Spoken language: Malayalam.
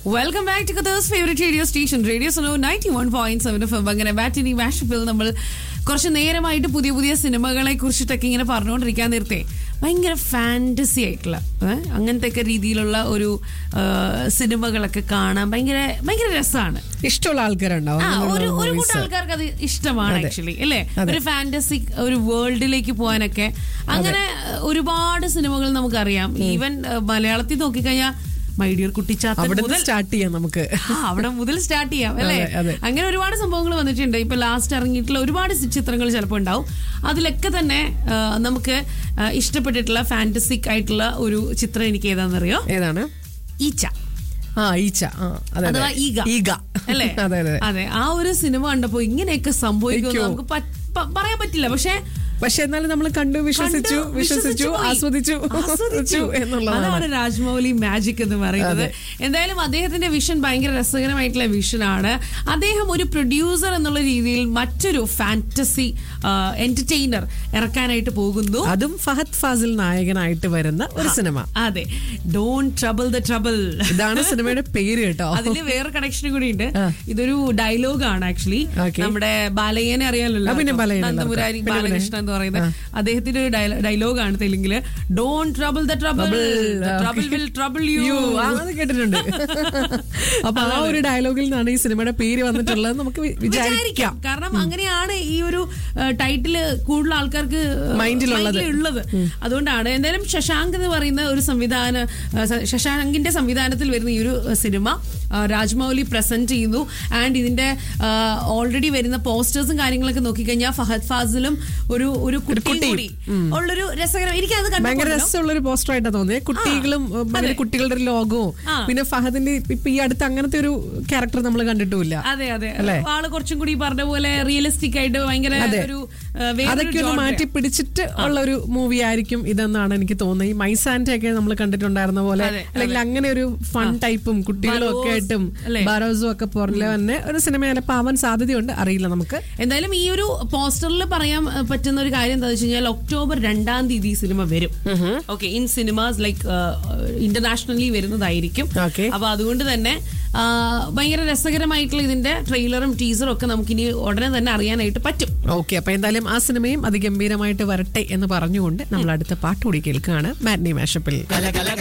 Welcome back to Qatar's favourite radio station radio Suno ninety one point seven F M അങ്ങനെ ബാറ്റിനി വാഷപ്പിൽ നമ്മൾ കുറച്ച് നേരമായിട്ട് പുതിയ പുതിയ സിനിമകളെ കുറിച്ചിട്ടൊക്കെ ഇങ്ങനെ പറഞ്ഞുകൊണ്ടിരിക്കാൻ നേരത്തെ ഭയങ്കര ഫാന്റസി ആയിട്ടുള്ള ഏ, അങ്ങനത്തെ ഒക്കെ രീതിയിലുള്ള ഒരു ആ, സിനിമകളൊക്കെ കാണാൻ ഭയങ്കര ഭയങ്കര രസമാണ് ഇഷ്ടമുള്ള ആൾക്കാരുണ്ടാവും ആ, ഒരു അങ്ങനെയുള്ള ഒരു movies. കൂട്ടം ആൾക്കാർക്ക് അത് ഇഷ്ടമാണ് അതെ. ആക്ച്വലി അല്ലേ അതെ. ഒരു ഫാന്റസി ഒരു വേൾഡിലേക്ക് പോകാനൊക്കെ അങ്ങനെ ഒരുപാട് സിനിമകൾ നമുക്കറിയാം ഈവൻ മലയാളത്തിൽ നോക്കിക്കഴിഞ്ഞാൽ മൈ ഡിയർ കുട്ടിച്ചാത്തൻ അവിടെ മുതൽ സ്റ്റാർട്ട് ചെയ്യാം നമുക്ക് ആ, അവിടെ മുതൽ സ്റ്റാർട്ട് ചെയ്യാം അല്ലേ അതെ, അതെ. അങ്ങനെ ഒരുപാട് സംഭവങ്ങൾ വന്നിട്ടുണ്ട് ഇപ്പൊ ലാസ്റ്റ് ഇറങ്ങിയിട്ടുള്ള ഒരുപാട് സി- ചിത്രങ്ങൾ ചിലപ്പോൾ ഉണ്ടാവും അതിലൊക്കെ തന്നെ ആ, നമുക്ക് ആ, ഇഷ്ടപ്പെട്ടിട്ടുള്ള ഫാന്റസിക് ആയിട്ടുള്ള ഒരു ചിത്രം എനിക്ക് ഏതാണെന്നറിയോ ഏതാണ് ഈച്ച ആ ഈച്ച ആ അതെ അഥവാ ഈഗ ഈഗ അല്ലേ അതെ അതെ അതെ ആ ഒരു സിനിമ കണ്ടപ്പോ ഇങ്ങനെയൊക്കെ സംഭവിക്കുമെന്ന് അയ്യോ. നമുക്ക് പ- പ- പറയാൻ പറ്റില്ല പക്ഷെ പക്ഷെ എന്നാലും നമ്മൾ കണ്ടു വിശ്വസിച്ചു കണ്ടു, വിശ്വസിച്ചു പോയി. ആസ്വദിച്ചു ആസ്വദിച്ചു. എന്നുള്ളതാണ് അതാണ് രാജ്മൗലി മാജിക് എന്ന് പറയുന്നത് എന്തായാലും അദ്ദേഹത്തിന്റെ വിഷൻ ഭയങ്കര രസകരമായിട്ടുള്ള വിഷനാണ് അദ്ദേഹം ഒരു പ്രൊഡ്യൂസർ എന്നുള്ള രീതിയിൽ മറ്റൊരു ഫാന്റസി എന്റർടൈനർ ഇറക്കാനായിട്ട് പോകുന്നു അതും ഫഹദ് ഫാസിൽ നായകനായിട്ട് വരുന്ന ഒരു സിനിമ അതെ ഡോൺ ട്രബിൾ ദ ട്രബിൾ ഇതാണ് സിനിമയുടെ പേര് കേട്ടോ അതില് വേറെ കണക്ഷനും കൂടി ഉണ്ട് ഇതൊരു ഡയലോഗാണ് ആക്ച്വലി Okay. നമ്മുടെ ബാലയ്യനെ അറിയാലല്ലോ ആ, പിന്നെ ബാലയ്യനെ നന്ദമുരാരി എല്ലാവർക്കും. പിന്നെ, ബാലകൃഷ്ണൻ എന്ന് പറയുന്നത് അദ്ദേഹത്തിന്റെ ഒരു ഡയലോഗാണ് തെലുങ്കില് don't trouble the trouble trouble will trouble you യോ, ആ, അത് കേട്ടിട്ടുണ്ട് അപ്പൊ ആ ഒരു ഡയലോഗിൽ നിന്നാണ് ഈ സിനിമയുടെ പേര് വന്നിട്ടുള്ളത് നമുക്ക് വി- വിചാരിക്കാം വിചാരിക്കാം കാരണം അങ്ങനെയാണ് ഈ ഒരു ടൈറ്റില് കൂടുതൽ ആൾക്കാർക്ക് മൈൻഡിലുള്ളത്. ഉള്ളത് അതുകൊണ്ടാണ് എന്തായാലും ശശാങ്ക് എന്ന് പറയുന്ന ഒരു സംവിധാന ആ, സ- ശശാങ്കിന്റെ സംവിധാനത്തിൽ വരുന്ന ഈ ഒരു സിനിമ ആ, രാജ്മൗലി പ്രസന്റ് ചെയ്യുന്നു ആൻഡ് ഇതിന്റെ ഓൾറെഡി വരുന്ന പോസ്റ്റേഴ്സും കാര്യങ്ങളൊക്കെ നോക്കിക്കഴിഞ്ഞാൽ ഫഹദ് ഫാസിലും ഒരു ഒരു കുട്ടിയും കുട്ടിയും. കൂടി ഉള്ളൊരു രസകരം എനിക്ക് അത് ഭയങ്കര കണ്ടു രസമുള്ള ഒരു പോസ്റ്റർ ആയിട്ടാ തോന്നിയത് കുട്ടികളും ഏഹ്, ഭയങ്കര കുട്ടികളുടെ ഒരു ലോകവും ആ. പിന്നെ ഫഹദിന്റെ ഇപ്പൊ ഈ അടുത്ത് അങ്ങനത്തെ ഒരു ക്യാരക്ടർ നമ്മൾ കണ്ടിട്ടുമില്ല അതെ അതെ അല്ലേ? ആള് കുറച്ചും കൂടി ഈ പറഞ്ഞ പോലെ റിയലിസ്റ്റിക് ആയിട്ട് ഭയങ്കര അതെ. ഒരു ആ, വേറൊരു അതൊക്കെ ഒന്ന് genre. മാറ്റി പിടിച്ചിട്ട് ഉള്ള ഒരു മൂവി ആയിരിക്കും ഇതെന്നാണ് എനിക്ക് തോന്നുന്നത് ഈ മൈസാന്റെ ഒക്കെ നമ്മൾ കണ്ടിട്ടുണ്ടായിരുന്ന പോലെ അതെ, അല്ലെങ്കിൽ അങ്ങനെ ഒരു ഫൺ ടൈപ്പും കുട്ടികളും ഒക്കെ ബറോസ്, ആയിട്ടും അല്ലേ? ബറോസും ഒക്കെ പോലെ തന്നെ ഒരു സിനിമ ചിലപ്പോൾ ആവാൻ സാധ്യതയുണ്ട് അറിയില്ല നമുക്ക് എന്തായാലും ഈ ഒരു പോസ്റ്ററിൽ പറയാൻ അഹ്, പറ്റുന്ന ഒരു കാര്യം എന്താ വെച്ച് കഴിഞ്ഞാൽ ഒക്ടോബർ രണ്ടാം തീയതി ഈ സിനിമ വരും okay in cinemas like internationally വരുന്നതായിരിക്കും Okay. അപ്പൊ അതുകൊണ്ട് തന്നെ ആ, ഭയങ്കര രസകരമായിട്ടുള്ള ഇതിന്റെ ട്രെയിലറും ടീസറും ഒക്കെ നമുക്കിനി ഉടനെ തന്നെ അറിയാനായിട്ട് പറ്റും ഓക്കെ അപ്പൊ എന്തായാലും ആ സിനിമയും അതിഗംഭീരമായിട്ട് വരട്ടെ എന്ന് പറഞ്ഞുകൊണ്ട് നമ്മൾ അടുത്ത പാട്ട് കൂടി കേൾക്കുകയാണ് മാറ്റ്നി മാഷപ്പിൽ